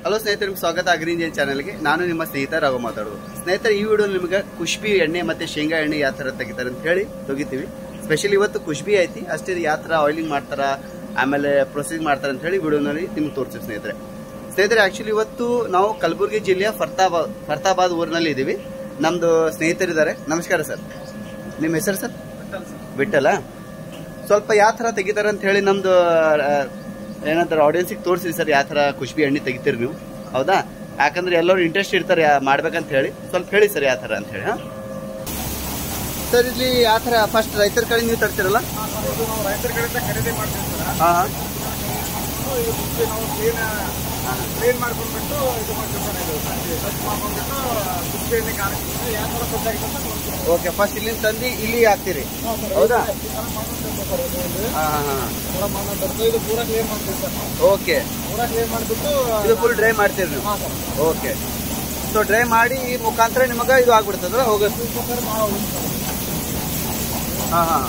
Hello ಸ್ನೇಹಿತರೆ ನಿಮ್ಗೆ ಸ್ವಾಗತ ಅಗ್ರಿಂಜನ್ ಚಾನಲ್ಗೆ ನಾನು ನಿಮ್ಮ ಸ್ನೇಹಿತ ರಘು ಮಾತಾಡೋದು ಸ್ನೇಹಿತರೆ ಈ ವಿಡಿಯೋ ನಿಮಗೆ ಖುಷ್ಬಿ ಎಣ್ಣೆ ಮತ್ತೆ ಶೇಂಗಾ ಎಣ್ಣೆ ಯಾವ ಥರ ತೆಗಿತಾರೆ ಅಂತ ಹೇಳಿ ತೆಗಿತೀವಿ ಸ್ಪೆಷಲಿ ಇವತ್ತು ಖುಷ್ಬಿ ಐತಿ ಅಷ್ಟೇ ಯಾವ ಥರ ಆಯಿಲಿಂಗ್ ಮಾಡ್ತಾರ ಆಮೇಲೆ ಪ್ರೊಸೆಸ್ ಮಾಡ್ತಾರೆ ಅಂತ ಹೇಳಿ ವಿಡಿಯೋನಲ್ಲಿ ನಿಮ್ಗೆ ತೋರಿಸ್ತೀವಿ ಸ್ನೇಹಿತರೆ ಸ್ನೇಹಿತರೆ ಆಕ್ಚುಲಿ ಇವತ್ತು ನಾವು ಕಲಬುರಗಿ ಜಿಲ್ಲೆಯ ಫರ್ತಾಬಾದ್ ಫರ್ತಾಬಾದ್ ಊರಿನಲ್ಲಿ ಇದ್ದೀವಿ ನಮ್ದು ಸ್ನೇಹಿತರಿದ್ದಾರೆ ನಮಸ್ಕಾರ ಸರ್ ನಿಮ್ಮ ಹೆಸರು ಸರ್ ಬಿಟ್ಟಲ್ಲ ಸ್ವಲ್ಪ ಯಾವ ಥರ ತೆಗಿತಾರೆ ಅಂತ ಹೇಳಿ ನಮ್ದು ಆ, ಏನಂತಾರೆ ಆಡಿಯನ್ಸಿಗೆ ತೋರಿಸಿ ಸರ್ ಯಾವ ಥರ ಖುಷ್ಬಿ ಎಣ್ಣೆ ತೆಗಿತೀರಿ ನೀವು ಹೌದಾ ಯಾಕಂದ್ರೆ ಎಲ್ಲರೂ ಇಂಟ್ರೆಸ್ಟ್ ಇರ್ತಾರೆ ಯಾ- ಮಾಡ್ಬೇಕಂತ ಹೇಳಿ ಸ್ವಲ್ಪ ಹೇಳಿ ಸರ್ ಯಾವ ಥರ ಅಂತ ಹೇಳಿ ಹಾಂ ಸರ್ ಇಲ್ಲಿ ಯಾವ ಥರ ಫಸ್ಟ್ ರೈತರ ಕಡೆ ನೀವು ತರ್ತೀರಲ್ಲ ಇದು ನಾವು ರೈತರ ಕಡೆಯಿಂದ ಖರೀದಿ ಮಾಡ್ತೀವಿ ಸರ್ ಹಾಂ ಹಾಂ ಇದು ಕುಚ್ಚಿ ನಾವು ಕ್ಲೀನ್ ಕ್ಲೀನ್ ಮಾಡ್ಕೊಂಡ್ಬಿಟ್ಟು ಇದು ಮಾಡ್ತೀವಿ ಸರ್ ಇದು ಸ್ವಚ್ಛ ಮಾಡ್ಕೊಂಡ್ಬಿಟ್ಟು ಕುಚ್ಚಿ ಎಣ್ಣೆ ಕಾಣಿಸ್ತೀವಿ ಯಾವ ಥರ ಸ್ವಚ್ಛ ಆಗಿದೆ ಅಂತ ನೋಡ್ತೀವಿ ಓಕೆ ಫಸ್ಟ್ ಇಲ್ಲಿಂದ ತಂದು ಇಲ್ಲಿ ಹಾಕ್ತೀರಿ ಹೌದಾ ಈ ಥರ ಮಾಡ್ಕೊಂಡ್ಬಿಟ್ಟು ಸರ್ ಇದು ಒಂದು ಹಾಂ ಹಾಂ ಹಾಂ ಥರ ಮಾಡ್ಕೊಂಡು ಇದು ಪೂರ ಕ್ಲೀನ್ ಮಾಡ್ತೀವಿ ಸರ್ ಓಕೆ ಪೂರ ಕ್ಲೀನ್ ಮಾಡಿಬಿಟ್ಟು ಇದು ಫುಲ್ ಡ್ರೈ ಮಾಡ್ತೀರಿ ನೀವು ಹಾಂ ಸರ್ ಓಕೆ ಸೊ ಡ್ರೈ ಮಾಡಿ ಈ ಮುಖಾಂತರ ನಿಮಗೆ ಇದು ಆಗ್ಬಿಡ್ತದಲ್ಲ ಹೋಗೋದು ಇದು ಸರ್ ನಾವು ಹಾಂ ಹಾಂ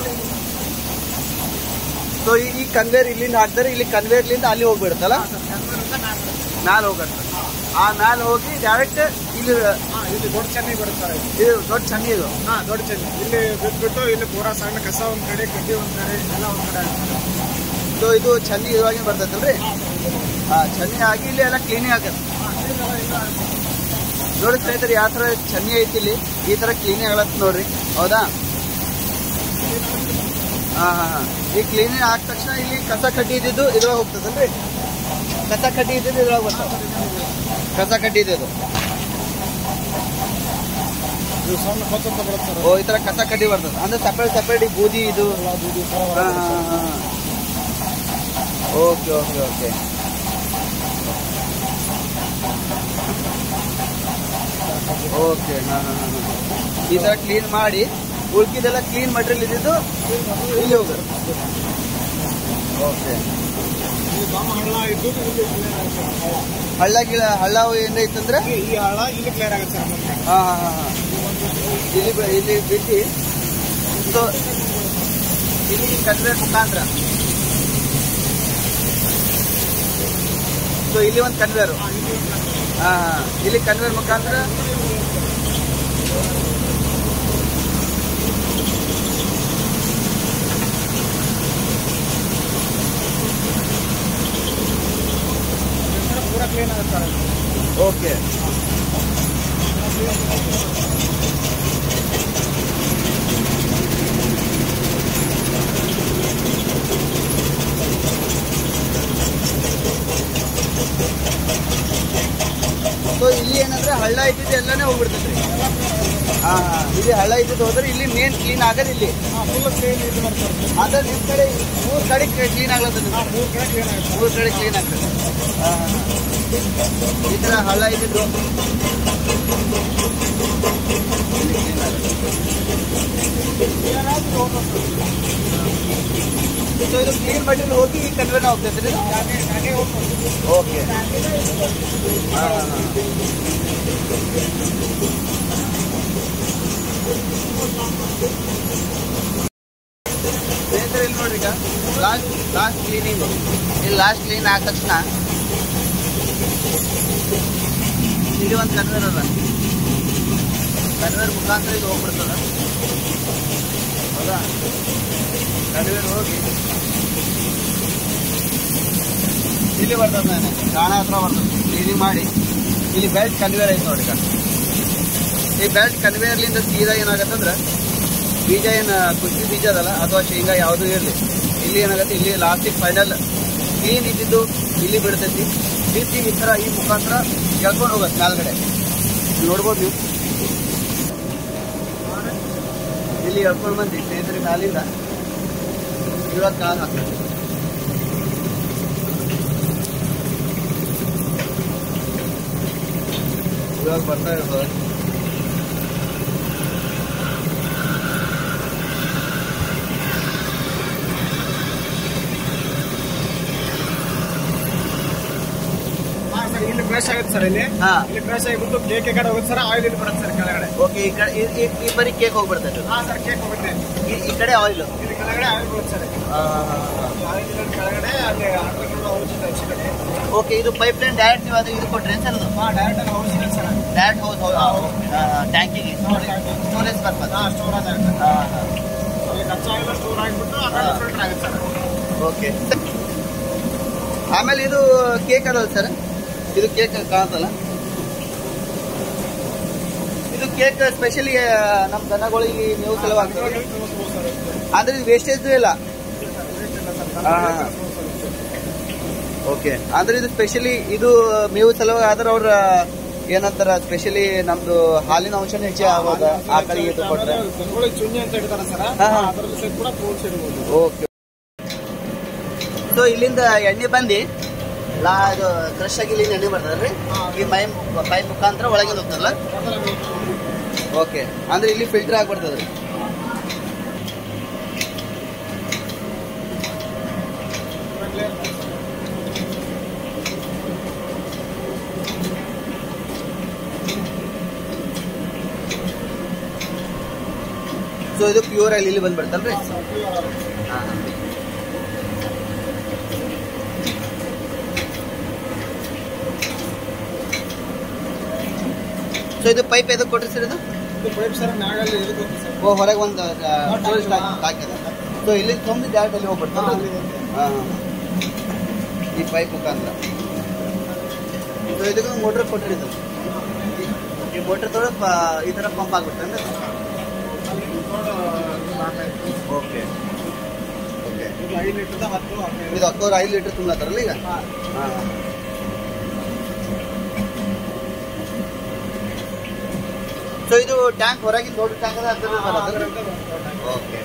ಸೊ ಈ ಈ ಕನ್ವೇರ್ ಇಲ್ಲಿಂದ ಹಾಕ್ತಾರೆ ಇಲ್ಲಿ ಕನ್ವೇರ್ಲಿಂದ ಅಲ್ಲಿ ಹೋಗ್ಬಿಡುತ್ತಲ್ಲ ಮ್ಯಾಲೆ ಹೋಗುತ್ತೆ ಆ ಮ್ಯಾಲೆ ಹೋಗಿ ಡೈರೆಕ್ಟ್ ಇಲ್ಲಿ ಹಾಂ ಇಲ್ಲಿ ದೊಡ್ಡ ಚೆನ್ನಿ ಬರುತ್ತೆ ಸರ್ ಇದು ಇದು ದೊಡ್ಡ ಚನ್ನಿ ಇದು ಹಾಂ ದೊಡ್ಡ ಚೆನ್ನಿ ಇಲ್ಲಿ ಬಿದ್ದುಬಿಟ್ಟು ಇಲ್ಲಿ ಪೂರ ಸಣ್ಣ ಕಸ ಒಂದು ಕಡೆ ಕಡ್ಡಿ ಒಂದು ಕಡೆ ಎಲ್ಲ ಒಂದು ಕಡೆ ಆಗುತ್ತೆ ಸೊ ಇದು ಚನ್ನಿ ಇವಾಗಿ ಬರ್ತೈತಲ್ರಿ ಹಾಂ ಚನ್ನಿ ಆಗಿ ಇಲ್ಲಿ ಎಲ್ಲ ಕ್ಲೀನಿಂಗ್ ಆಗತ್ತೆ ನೋಡಿ ಸ್ನೇಹಿತರೆ ಯಾವ ಥರ ಚನ್ನಿ ಐತಿ ಇಲ್ಲಿ ಈ ಥರ ಕ್ಲೀನಿಂಗ್ ಆಗತ್ತೆ ನೋಡ್ರಿ ಹೌದಾ ಹಾಂ ಹಾಂ ಹಾಂ ಈ ಕ್ಲೀನಿಂಗ್ ಆದ ತಕ್ಷಣ ಇಲ್ಲಿ ಕಸ ಕಡ್ಡಿ ಇದ್ದಿದ್ದು ಇದ್ರೊಳಗೆ ಹೋಗ್ತದಲ್ರಿ ಕಸ ಕಡ್ಡಿ ಇದ್ದಿದ್ದು ಇದ್ರೊಳಗೆ ಬರ್ತದೆ ಕಸ ಕಡ್ಡಿ ಇದ್ದಿದ್ದು ಇದು ಸಣ್ಣ ಕೊಚ್ಚ ಅಂತ ಬರುತ್ತೆ ಸರ್ ಓ ಈ ಥರ ಕಸ ಕಡ್ಡಿ ಬರ್ತದೆ ಅಂದ್ರೆ ಸಪ್ರೇಟ್ ಸಪ್ರೇಟ್ ಈ ಬೂದಿ ಇದು ಎಲ್ಲ ಬೂದಿ ಥರ ಹಾಂ ಬರುತ್ತೆ ಹಾಂ ಸರ್. ಹಾಂ ಓಕೆ ಓಕೆ ಓಕೆ ಓಕೆ ಹಾಂ ಹಾಂ ಹಾಂ ಈ ಥರ ಕ್ಲೀನ್ ಮಾಡಿ ಉಳ್ಕಿದೆಲ್ಲ ಕ್ಲೀನ್ ಮಟೀರಿಯಲ್ ಇದ್ದಿದ್ದು ಇಲ್ಲಿ ಹೋಗುತ್ತೆ ಓಕೆ ಈ ಬಾಮ ಹಳ್ಳ ಇದ್ದು ಇಲ್ಲಿ ಕ್ಲಿಯರ್ ಆಗುತ್ತೆ ಸರ್ ಹಳ್ಳ. ಹಳ್ಳ ಗಿಳ ಹಳ್ಳ ಏನ್ ಐತಂದ್ರೆ ಈ- ಈ ಹಳ್ಳ ಇಲ್ಲಿ ಕ್ಲಿಯರ್ ಆಗುತ್ತೆ ಸರ್ ಮುಂದೆ ಹಾಂ ಹಾಂ ಹಾಂ ಹಾಂ ಇಲ್ಲಿ ಬ- ಇಲ್ಲಿ ಬಿಟ್ಟು ಸೊ ಇಲ್ಲಿ ಕನ್ವೇರ್ ಮುಖಾಂತರ ಸೊ ಇಲ್ಲಿ ಒಂದು ಕನ್ವೇರು ಹಾಂ ಹಾಂ ಇಲ್ಲಿ ಕನ್ವೇರ್ ಮುಖಾಂತರ ಪೂರ ಕ್ಲೀನ್ ಆಗುತ್ತೆ ಸರ್ ಇದು. ಓಕೆ ಸೊ ಇಲ್ಲಿ ಏನಂದ್ರೆ ಹಳ್ಳ ಇದ್ದಿದ್ದು ಎಲ್ಲಾನೇ ಹೋಗ್ಬಿಡ್ತೈತ್ರಿ ಹಾ ಹಾ ಇಲ್ಲಿ ಹಳ್ಳ ಇದ್ದಿದ್ದು ಹೋದ್ರೆ ಇಲ್ಲಿ ಮೇನ್ ಕ್ಲೀನ್ ಆಗೋದು ಇಲ್ಲಿ ಹಾಂ ಫುಲ್ ಕ್ಲೀನ್ ಇದು ಬರುತ್ತೆ ಸರ್ ಅದ್ರ ನಿಮ್ ಕಡೆ ಮೂರ್ ಕಡೆ ಕ್ಲೀನ್ ಆಗ್ಲತ್ತದ ಹಾಂ ಮೂರು ಕಡೆ ಕ್ಲೀನ್ ಆಗುತ್ತೆ ಮೂರ್ ಕಡೆ ಕ್ಲೀನ್ ಆಗ್ತದೆ ಹಾ, ಹಾ, ಹಾ. ಈ ತರ ಹಳ್ಳ ಇದ್ದಿದ್ದು ಇಲ್ಲಿ clean ಆಗುತ್ತೆ. ಸೊ ಇದು ಕ್ಲೀನ್ ಮಟೀರಿಯಲ್ ಹೋಗಿ ಈ ಕನ್ವೆನ ಹೋಗ್ತೈತ್ರಿ ಓಕೆ ಹಾ ಹಾ ಹಾ ಸ್ನೇಹಿತರೆ ಇಲ್ಲಿ ನೋಡ್ರಿ ಈಗ ಲಾಸ್ಟ್ ಲಾಸ್ಟ್ ಕ್ಲೀನಿಂಗ್ ಇಲ್ಲಿ ಲಾಸ್ಟ್ ಕ್ಲೀನ್ ಆದ ತಕ್ಷಣ ಇಲ್ಲಿ ಒಂದು ಕನ್ವೇರ್ ಅದ ಕನ್ವೇರ್ ಮುಖಾಂತರ ಇದು ಹೋಗ್ಬಿಡ್ತದ ಹೌದಾ ಕನ್ವೇರ್ ಹೋಗಿ ಇಲ್ಲಿ ಬರ್ತದೆ ನಾನು ಗಾಣ ಹತ್ರ ಬರ್ತದೆ ಕ್ಲೀನಿಂಗ್ ಮಾಡಿ ಇಲ್ಲಿ ಬೆಲ್ಟ್ ಕನ್ವೇರ್ ಐತೆ ನೋಡಿ ಈಗ ಈ ಬೆಲ್ಟ್ ಕನ್ವೇರ್ಲಿಂದ ಸೀದಾ ಏನಾಗತ್ತಂದ್ರೆ ಬೀಜ ಏನು ಕುಚ್ಚಿ ಬೀಜ ಅದಲ್ಲ ಅಥವಾ ಶೇಂಗಾ ಯಾವುದೂ ಇರಲಿ ಇಲ್ಲಿ ಏನಾಗುತ್ತೆ ಇಲ್ಲಿ ಲಾಸ್ಟಿಗೆ ಫೈನಲ್ ಕ್ಲೀನ್ ಇದ್ದಿದ್ದು ಇಲ್ಲಿ ಬಿಡ್ತೈತಿ ಬಿದ್ದು ಈ ಥರ ಈ ಮುಖಾಂತರ ಎಳ್ಕೊಂಡು ಹೋಗುತ್ತೆ ಮೇಲ್ಗಡೆ ಇಲ್ಲಿ ನೋಡ್ಬೋದು ನೀವು ಇಲ್ಲಿ ಎಳ್ಕೊಂಡು ಬಂದು ಸ್ನೇಹಿತರೆ ಮ್ಯಾಲಿಂದ ಇವಾಗ ಕಾಲು ಹಾಕ್ತೀವಿ ಇವಾಗ ಬರ್ತಾ ಇರ್ತದೆ ಹಾಂ ಸರ್ ಇಲ್ಲಿ ಫ್ರೆಶ್ ಆಗುತ್ತೆ ಸರ್ ಇಲ್ಲಿ ಹಾ ಇಲ್ಲಿ ಫ್ರೆಶ್ ಆಗಿಬಿಟ್ಟು ಕೇಕ್ ಕಡೆ ಹೋಗುತ್ತೆ ಸರ್ ಆಯಿಲ್ ಇಲ್ಲಿ ಬರುತ್ತೆ ಸರ್ ಕೆಳಗಡೆ ಓಕೆ ಈ ಕಡೆ ಈ- ಈ- ಈ ಬರೀ ಕೇಕ್ ಹೋಗ್ಬಿಡ್ತೈತೆ ಹಾಂ ಸರ್ ಕೇಕ್ ಹೋಗುತ್ತೆ ಈ- ಈ ಕಡೆ ಆಯಿಲ್ ಇಲ್ಲಿ ಕೆಳಗಡೆ ಆಯಿಲ್ ಬರುತ್ತೆ ಸರ್ ಆಯಿಲ್ ಕೆಳಗಡೆ ಅಲ್ಲಿ ಆಟೋಗಳು ಔಷಧ ಹೆಚ್ಚು ಕಡೆ ಓಕೆ ಇದು ಪೈಪ್ ಲೈನ್ ಡೈರೆಕ್ಟ್ ನೀವು ಅದು ಇದು ಕೊಟ್ರಿ ಸರ್ ಅದು ಹಾಂ ಡೈರೆಕ್ಟ್ ಆಗಿ ಔಷಧ ಸರ್ ಡೈರೆಕ್ಟ್ ಹೌಸ್ ಟ್ಯಾಂಕಿಗೆ ಸ್ಟೋರೇಜ್ ಪರ್ಪಸ್ ಹಾಂ ಸ್ಟೋರೇಜ್ ಆಗುತ್ತೆ ಹಾಂ ಹಾಂ ಅಲ್ಲಿ ಕಚ್ಚಾ ಎಲ್ಲ ಸ್ಟೋರ್ ಆಗಿಬಿಟ್ಟು ಆಮೇಲೆ ಫಿಲ್ಟರ್ ಆಗುತ್ತೆ ಸರ್ ಓಕೆ ಆಮೇಲೆ ಇದು ಕೇಕ್ ಅದಲ್ಲ ಸರ್ ಇದು ಕೇಕ್ ಕಾಣುತ್ತಲ್ಲ ಇದು ಕೇಕ್ ಸ್ಪೆಷಲಿ ನಮ್ಮ ದನಗಳಿಗೆ ನೀವು ಸಲುವಾಗಿ ಅಂದ್ರೆ ಇದು ವೇಸ್ಟೇಜ್ ಇಲ್ಲ ಹಾ, ಹಾ, ಹಾ. ಓಕೆ ಅಂದ್ರೆ ಇದು ಸ್ಪೆಷಲಿ ಇದು ಮೇವು ಸಲುವಾಗಿ ಆದ್ರೆ ಅವ್ರ ಏನಂತಾರ ಸ್ಪೆಷಲಿ ನಮ್ದು ಹಾಲಿನ ಅಂಶನ ಹೆಚ್ಚೆ ಆಗೋದ ಆಕಳಿಗೆ ಇದು ಕೊಟ್ರೆ ದನಗಳಿಗೆ ಚುನ್ನಿ ಅಂತ ಇಡ್ತಾರೆ ಸರ್ ಹಾ, ಹಾ. ಅದರಲ್ಲಿ ಸಹ ಕೂಡ ಫ್ರೂಟ್ಸ್ ಇರ್ಬೋದು ಓಕೆ ಸೊ ಇಲ್ಲಿಂದ ಎಣ್ಣೆ ಬಂದು ಲಾ ಇದು ಕ್ರಶ್ ಆಗಿ ಇಲ್ಲಿಂದ ಎಣ್ಣೆ ಬರ್ತದ್ರಿ ಈ ಮೈ ಪೈಪ್ ಮುಖಾಂತರ ಒಳಗಿಂದ ಹೋಗ್ತದಲ್ಲ ಓಕೆ ಅಂದ್ರೆ ಇಲ್ಲಿ ಫಿಲ್ಟರ್ ಆಗ್ಬಿಡ್ತದ್ರಿ ಸೊ ಇದು ಪ್ಯೂರ್ ಆಗಿ ಇಲ್ಲಿ ಬಂದ್ಬಿಡ್ತಲ್ರಿ ಸೊ ಇದು ಪೈಪ್ ಎದಕ್ಕೆ ಕೊಟ್ರಿ ಸರ್ ಇದು ಇದು ಪೈಪ್ ಸರ್ ಮ್ಯಾಗಲ್ಲಿ ಇದಕ್ಕೆ ಹೋಗುತ್ತೆ ಸರ್ ಓ ಹೊರಗೆ ಒಂದು ಸ್ಟೋರೇಜ್ ಹಾಕಿದ ಸೊ ಇಲ್ಲಿ ತುಂಬಿ ಡೈರೆಕ್ಟ್ ಅಲ್ಲಿ ಹೋಗ್ಬಿಡ್ತಲ್ಲ ಹಾಂ ಈ ಪೈಪ್ ಮುಖಾಂತರ ಸೊ ಇದಕ್ಕೆ ಮೋಟ್ರ್ ಕೊಟ್ರಿ ಇದು ಈ ಮೋಟ್ರ್ ತೊಗೊಳ ಈ ಥರ ಪಂಪ್ ಆಗ್ಬಿಡ್ತಂದ್ರೆ ಓಕೆ ಓಕೆ ಇದು ಐದು ಲೀಟರ್ದ ಹತ್ತು ಹದಿನೈದು ಇದು ಹತ್ತೂರು ಐದು ಲೀಟರ್ ತುಂಬಲತ್ತಾರಲ್ಲ ಈಗ ಹಾಂ ಹಾಂ ಸೊ ಇದು ಟ್ಯಾಂಕ್ ಹೊರಗಿನ ದೊಡ್ಡ ಟ್ಯಾಂಕ್ ಅದ ಅದ್ರ ಬರೋದು ಅದರಿಂದ ಬರುತ್ತೆ. ಓಕೆ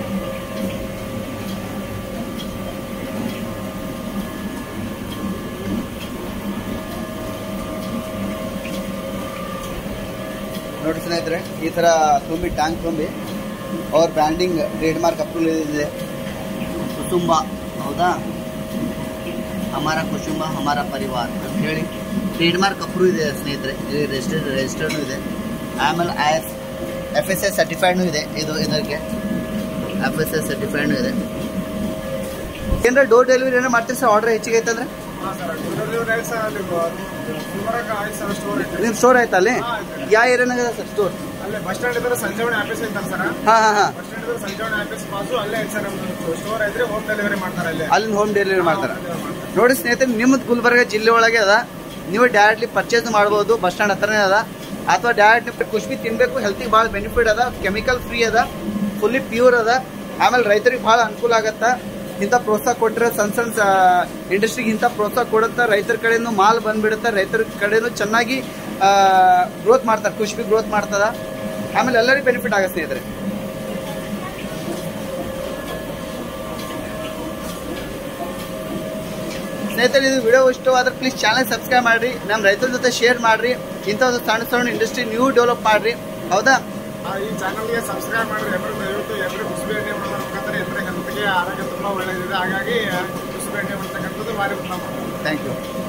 ನೋಡಿ ಸ್ನೇಹಿತರೆ ಈ ತರ ತುಂಬಿ ಟ್ಯಾಂಕ್ ತುಂಬಿ ಅವ್ರ ಬ್ರ್ಯಾಂಡಿಂಗ್ ಟ್ರೇಡ್ ಮಾರ್ಕ್ ಅಪ್ರೂವಲ್ ಇದೆ ಕುಟುಂಬ ಹೌದಾ ಹಮಾರ ಕುಟುಂಬ ಹಮಾರ ಪರಿವಾರ ಅಂತ ಹೇಳಿ ಟ್ರೇಡ್ ಮಾರ್ಕ್ ಅಪ್ರೂವ್ ಇದೆ ಸ್ನೇಹಿತರೆ ಇದು ರಿಜಿಸ್ಟರ್ಡ್ ರಿಜಿಸ್ಟರ್ಡ್ ಇದೆ ಆಮೇಲೆ I S F S S ಸರ್ಟಿಫೈಡ್ನು ಇದೆ ಇದು ಇದಕ್ಕೆ ಎಫ್ ಎಸ್ ಎಸ್ ಸರ್ಟಿಫೈಡ್ನು ಇದೆ ಏನಾರ ಡೋರ್ ಡೆಲಿವರಿ ಏನೋ ಮಾಡ್ತೀರಿ ಸರ್ ಆರ್ಡರ್ ಹೆಚ್ಚಿಗೆ ಐತಂದ್ರೆ ಹಾಂ ಸರ್ ಡೆಲಿವರಿ ಆಯ್ತು ಸರ್ ಅಲ್ಲಿ ಗುಲ್ಬರ್ಗ ಆಯ್ತು ಸರ್ ಸ್ಟೋರ್ ಐತೆ ನಿಮ್ಮ ಸ್ಟೋರ್ ಆಯ್ತಲ್ಲಿ ಹಾಂ, ಆಯ್ತು. ಯಾವ ಏರಿಯಾನಾಗ ಸರ್ ಸ್ಟೋರ್ ಅಲ್ಲೇ ಬಸ್ ಸ್ಟ್ಯಾಂಡ್ ಇದ್ರೆ ಸಂಜೀವನಿ ಆಫೀಸ್ ಐತಲ್ಲ ಸರ್ ಹಾಂ ಹಾಂ ಹಾಂ ಬಸ್ ಸ್ಟ್ಯಾಂಡ್ ಇದ್ರೆ ಸಂಜೀವನಿ ಆಫೀಸ್ ಬಾಜು ಅಲ್ಲೇ ಐತೆ ಸರ್ ನಮ್ದು ಸ್ಟೋರ್ ಐತ್ರಿ ಹೋಮ್ ಡೆಲಿವರಿ ಮಾಡ್ತಾರೆ ಅಲ್ಲೇ ಅಲ್ಲಿಂದ ಹೋಮ್ ಡೆಲಿವರಿ ಮಾಡ್ತಾರೆ delivery ಮಾಡ್ತಾರೆ. ನೋಡಿ ಸ್ನೇಹಿತರೆ ನಿಮ್ಮದು ಗುಲ್ಬರ್ಗ ಜಿಲ್ಲೆ ಒಳಗೆ ಅದ ನೀವು ಡೈರೆಕ್ಟ್ಲಿ ಪರ್ಚೇಸ್ ಮಾಡ್ಬೋದು ಬಸ್ ಸ್ಟ್ಯಾಂಡ್ ಹತ್ರನೇ ಅದ ಅಥವಾ ಡೈರೆಕ್ಟ್ ನೀವು ಖುಷ್ಬಿ ತಿನ್ಬೇಕು ಹೆಲ್ತಿಗೆ ಭಾಳ ಬೆನಿಫಿಟ್ ಅದ ಕೆಮಿಕಲ್ ಫ್ರೀ ಅದ ಫುಲ್ಲಿ ಪ್ಯೂರ್ ಅದ ಆಮೇಲೆ ರೈತರಿಗೆ ಭಾಳ ಅನುಕೂಲ ಆಗತ್ತ ಇಂಥ ಪ್ರೋತ್ಸಾಹ ಕೊಟ್ಟರೆ ಸಣ್ಣ ಸಣ್ಣ ಇಂಡಸ್ಟ್ರಿಗೆ ಇಂಥ ಪ್ರೋತ್ಸಾಹ ಕೊಡುತ್ತಾ ರೈತರ ಕಡೆನೂ ಮಾಲ್ ಬಂದ್ಬಿಡುತ್ತೆ ರೈತರ ಕಡೆನೂ ಚೆನ್ನಾಗಿ ಗ್ರೋತ್ ಮಾಡ್ತಾರೆ ಖುಷ್ಬಿ ಗ್ರೋತ್ ಮಾಡ್ತದ ಆಮೇಲೆ ಎಲ್ಲರಿಗೂ ಬೆನಿಫಿಟ್ ಆಗತ್ತೆ ಸ್ನೇಹಿತರೆ ಸ್ನೇಹಿತರೆ ಇದು ವಿಡಿಯೋ ಇಷ್ಟವಾದ್ರೆ ಪ್ಲೀಸ್ ಚಾನಲ್ ಸಬ್ಸ್ಕ್ರೈಬ್ ಮಾಡ್ರಿ ನಮ್ಮ ರೈತರ ಜೊತೆ ಶೇರ್ ಮಾಡ್ರಿ ಇಂಥ ಒಂದು ಸಣ್ಣ ಸಣ್ಣ ಇಂಡಸ್ಟ್ರಿ ನೀವು ಡೆವಲಪ್ ಮಾಡ್ರಿ ಹೌದಾ ಆ, ಈ ಚಾನಲ್ಗೆ ಸಬ್ಸ್ಕ್ರೈಬ್ ಮಾಡಿದ್ರೆ ಎಲ್ಲರೂ ದಯವಿಟ್ಟು ಎಲ್ಲರೂ ಕುಸುಬೆ ಎಣ್ಣೆ ಮಾಡೋದ್ರ ಮುಖಾಂತರ ಎಲ್ಲರ ಹೆಲ್ತ್ಗೆ ಆರೋಗ್ಯ ತುಂಬ ಒಳ್ಳೆಯದಿದೆ ಹಾಗಾಗಿ ಕುಸುಬೆ ಎಣ್ಣೆ ಮಾಡ್ತಕ್ಕಂಥದ್ದು ಭಾರಿ ಉತ್ತಮ ಥ್ಯಾಂಕ್ ಯು